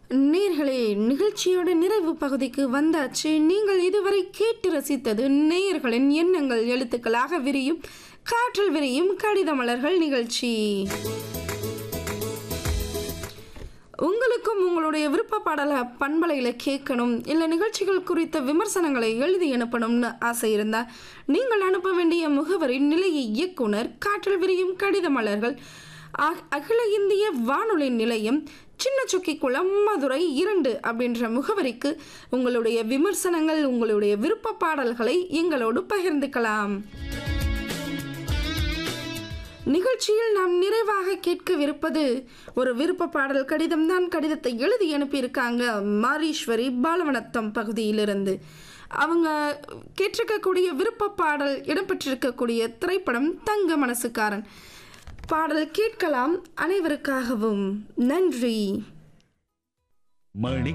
நேர்களே நிகழ்ச்சியோட நிறைவு பகுதிக்கு வந்தாச்சு நீங்கள் இதுவரை கேட்டு ரசித்தது நேயர்களின் எண்ணங்கள் எழுத்துக்களாக விரியும் காற்றில் விரியும் கடித மலர்கள் நிகழ்ச்சி உங்களுக்கும் உங்களுடைய விருப்ப பாடலை பண்பலையில் கேட்கணும் இல்லை நிகழ்ச்சிகள் குறித்த விமர்சனங்களை எழுதி அனுப்பணும்னு ஆசை இருந்தால் நீங்கள் அனுப்ப வேண்டிய முகவரி நிலைய இயக்குனர் காற்றில் விரியும் கடித மலர்கள் அ- அகில இந்திய வானொலி நிலையம் சின்ன சுக்கிக்குளம் மதுரை இரண்டு அப்படின்ற முகவரிக்கு உங்களுடைய விமர்சனங்கள் உங்களுடைய விருப்ப பாடல்களை எங்களோடு பகிர்ந்துக்கலாம் நிகழ்ச்சியில் நாம் நிறைவாக கேட்கவிருப்பது ஒரு விருப்ப பாடல் கடிதம் தான் கடிதத்தை எழுதி அனுப்பியிருக்காங்க மாரீஸ்வரி பாலவனத்தம் பகுதியிலிருந்து அவங்க கேட்டிருக்கக்கூடிய விருப்ப பாடல் இடம்பெற்றிருக்கக்கூடிய திரைப்படம் தங்க மனசுக்காரன் பாடல் கேட்கலாம் அனைவருக்காகவும் நன்றி மணி